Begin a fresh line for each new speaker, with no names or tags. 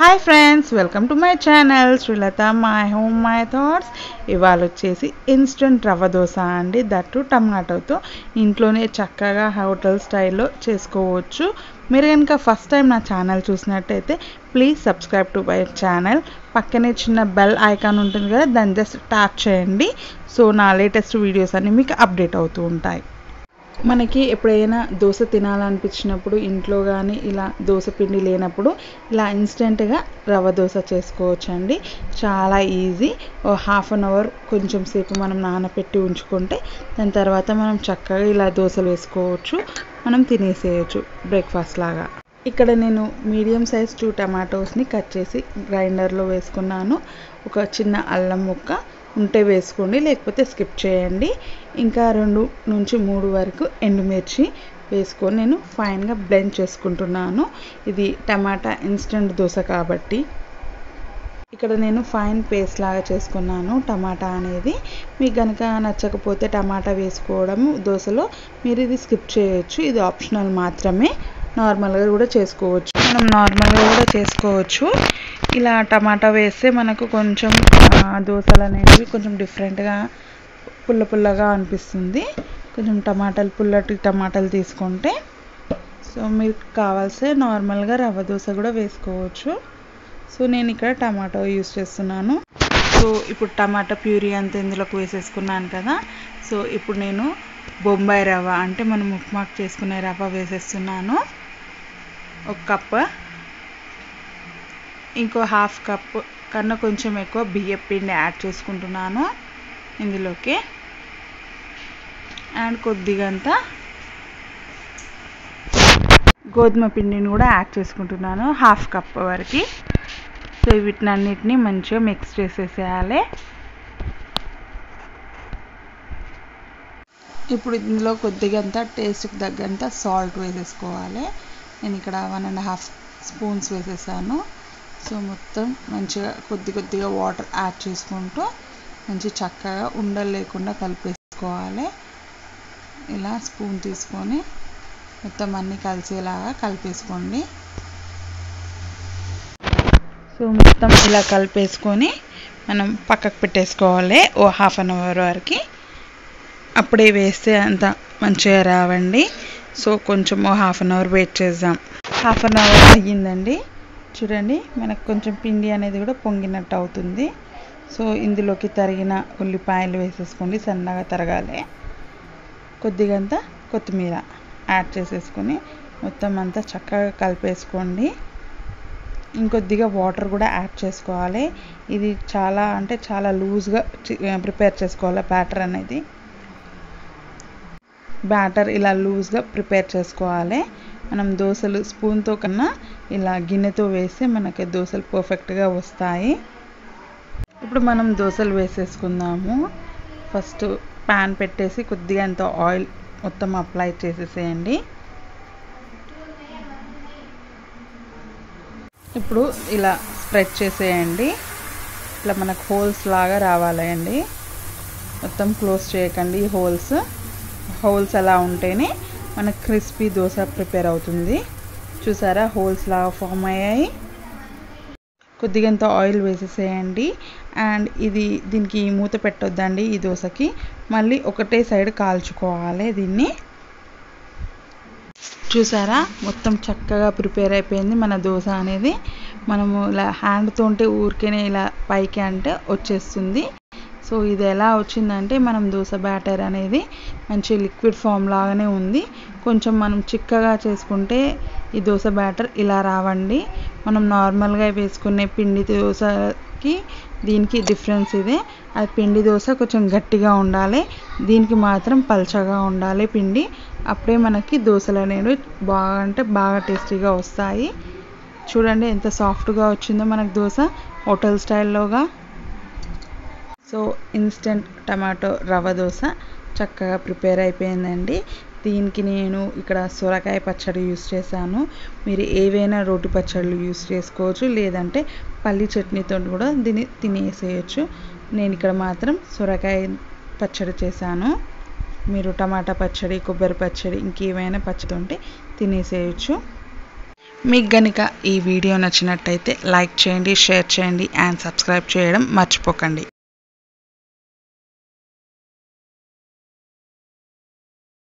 hi friends welcome to my channel Srilatha my home my thoughts ఇవాళ వచ్చేసి instant రవ్వ దోశ అండి దట్టు టమాటోతో ఇంట్లోనే చక్కగా హోటల్ స్టైల్లో చేసుకోవచ్చు మీరు కనుక ఫస్ట్ టైం నా ఛానల్ చూసినట్టయితే please subscribe to my channel పక్కనే చిన్న బెల్ ఐకాన్ ఉంటుంది కదా దాన్ని జస్ట్ ట్యాప్ చేయండి సో నా లేటెస్ట్ వీడియోస్ అన్నీ మీకు అప్డేట్ అవుతూ ఉంటాయి మనకి ఎప్పుడైనా దోశ తినాలనిపించినప్పుడు ఇంట్లో కానీ ఇలా దోశ పిండి లేనప్పుడు ఇలా ఇన్స్టెంట్గా రవ్వ దోశ చేసుకోవచ్చండి చాలా ఈజీ ఓ హాఫ్ అన్ అవర్ కొంచెం సేపు మనం నానబెట్టి ఉంచుకుంటే దాని తర్వాత మనం చక్కగా ఇలా దోశలు వేసుకోవచ్చు మనం తినేసేయచ్చు బ్రేక్ఫాస్ట్ లాగా ఇక్కడ నేను మీడియం సైజ్ టూ టమాటోస్ని కట్ చేసి గ్రైండర్లో వేసుకున్నాను ఒక చిన్న అల్లం ముక్క ఉంటే వేసుకోండి లేకపోతే స్కిప్ చేయండి ఇంకా రెండు నుంచి మూడు వరకు ఎండుమిర్చి వేసుకొని నేను ఫైన్గా బ్లెండ్ చేసుకుంటున్నాను ఇది టమాటా ఇన్స్టెంట్ దోశ కాబట్టి ఇక్కడ నేను ఫైన్ పేస్ట్ లాగా చేసుకున్నాను టమాటా అనేది మీకు కనుక నచ్చకపోతే టమాటా వేసుకోవడం దోశలో మీరు ఇది స్కిప్ చేయొచ్చు ఇది ఆప్షనల్ మాత్రమే నార్మల్గా కూడా చేసుకోవచ్చు మనం నార్మల్గా కూడా చేసుకోవచ్చు ఇలా టమాటా వేస్తే మనకు కొంచెం దోశలు అనేవి కొంచెం డిఫరెంట్గా పుల్ల పుల్లగా అనిపిస్తుంది కొంచెం టమాటాలు పుల్లటి టమాటాలు తీసుకుంటే సో మీకు కావాల్సే నార్మల్గా రవ్వ దోశ కూడా వేసుకోవచ్చు సో నేను ఇక్కడ టమాటో యూస్ చేస్తున్నాను సో ఇప్పుడు టమాటా ప్యూరీ అంతా ఇందులోకి వేసేసుకున్నాను కదా సో ఇప్పుడు నేను బొంబాయి రవ్వ అంటే మనం ఉప్మాకు చేసుకునే రవ్వ వేసేస్తున్నాను ఒక కప్ ఇంకో హాఫ్ కప్ కన్నా కొంచెం ఎక్కువ బియ్యం పిండి యాడ్ చేసుకుంటున్నాను ఇందులోకి అండ్ కొద్దిగంత గోధుమ పిండిని కూడా యాడ్ చేసుకుంటున్నాను హాఫ్ కప్ వరకు సో వీటిని అన్నిటినీ మంచిగా మిక్స్ చేసేసేయాలి ఇప్పుడు ఇందులో కొద్దిగంత టేస్ట్కి తగ్గంత సాల్ట్ వేసేసుకోవాలి నేను ఇక్కడ వన్ అండ్ హాఫ్ స్పూన్స్ వేసేసాను సో మొత్తం మంచిగా కొద్ది కొద్దిగా వాటర్ యాడ్ చేసుకుంటూ మంచి చక్కగా ఉండలు లేకుండా కలిపేసుకోవాలి ఇలా స్పూన్ తీసుకొని మొత్తం అన్నీ కలిసేలాగా కలిపేసుకోండి సో మొత్తం ఇలా కలిపేసుకొని మనం పక్కకు పెట్టేసుకోవాలి ఓ హాఫ్ అన్ అవర్ వరకు అప్పుడే వేస్తే అంత మంచిగా రావండి సో కొంచెం హాఫ్ అన్ అవర్ వెయిట్ చేద్దాం హాఫ్ అన్ అవర్ అయ్యిందండి చూడండి మనకు కొంచెం పిండి అనేది కూడా పొంగినట్టు అవుతుంది సో ఇందులోకి తరిగిన ఉల్లిపాయలు వేసేసుకోండి సన్నగా తరగాలి కొద్దిగంత కొత్తిమీర యాడ్ చేసేసుకొని మొత్తం అంతా చక్కగా కలిపేసుకోండి ఇంకొద్దిగా వాటర్ కూడా యాడ్ చేసుకోవాలి ఇది చాలా అంటే చాలా లూజ్గా ప్రిపేర్ చేసుకోవాలి బ్యాటర్ అనేది బ్యాటర్ ఇలా లూజ్గా ప్రిపేర్ చేసుకోవాలి మనం దోశలు స్పూన్తో కన్నా ఇలా గిన్నెతో వేస్తే మనకి దోశలు పర్ఫెక్ట్గా వస్తాయి ఇప్పుడు మనం దోశలు వేసేసుకుందాము ఫస్ట్ ప్యాన్ పెట్టేసి కొద్దిగా అంత ఆయిల్ మొత్తం అప్లై చేసేసేయండి ఇప్పుడు ఇలా స్ప్రెడ్ చేసేయండి ఇట్లా మనకు హోల్స్ లాగా రావాలండి మొత్తం క్లోజ్ చేయకండి హోల్స్ హోల్స్ అలా ఉంటేనే మనకు క్రిస్పీ దోశ ప్రిపేర్ అవుతుంది చూసారా హోల్స్ లాగా ఫామ్ అయ్యాయి కొద్దిగంత ఆయిల్ వేసేసేయండి అండ్ ఇది దీనికి మూత పెట్టొద్దండి ఈ దోశకి మళ్ళీ ఒకటే సైడ్ కాల్చుకోవాలి దీన్ని చూసారా మొత్తం చక్కగా ప్రిపేర్ అయిపోయింది మన దోశ అనేది మనము ఇలా హ్యాండ్తో ఉంటే ఊరికేనే ఇలా పైకి అంటే వచ్చేస్తుంది సో ఇది ఎలా వచ్చిందంటే మనం దోశ బ్యాటర్ అనేది మంచి లిక్విడ్ ఫామ్ లాగానే ఉంది కొంచెం మనం చిక్కగా చేసుకుంటే ఈ దోశ బ్యాటర్ ఇలా రావండి మనం నార్మల్గా వేసుకునే పిండి దోశకి దీనికి డిఫరెన్స్ ఇదే అది పిండి దోశ కొంచెం గట్టిగా ఉండాలి దీనికి మాత్రం పల్చగా ఉండాలి పిండి అప్పుడే మనకి దోశలు అనేవి బాగా అంటే బాగా టేస్టీగా వస్తాయి చూడండి ఎంత సాఫ్ట్గా వచ్చిందో మనకు దోశ హోటల్ స్టైల్లోగా సో ఇన్స్టెంట్ టమాటో రవ్వ దోశ చక్కగా ప్రిపేర్ అయిపోయిందండి దీనికి నేను ఇక్కడ సొరకాయ పచ్చడి యూస్ చేశాను మీరు ఏవైనా రోటి పచ్చళ్ళు యూస్ చేసుకోవచ్చు లేదంటే పల్లి చట్నీతో కూడా దీన్ని తినేసేయచ్చు నేను ఇక్కడ మాత్రం సొరకాయ పచ్చడి చేశాను మీరు టమాటా పచ్చడి కొబ్బరి పచ్చడి ఇంకేమైనా పచ్చడి ఉంటే తినేసేయచ్చు మీకు గనుక ఈ వీడియో నచ్చినట్టయితే లైక్ చేయండి షేర్ చేయండి అండ్ సబ్స్క్రైబ్ చేయడం మర్చిపోకండి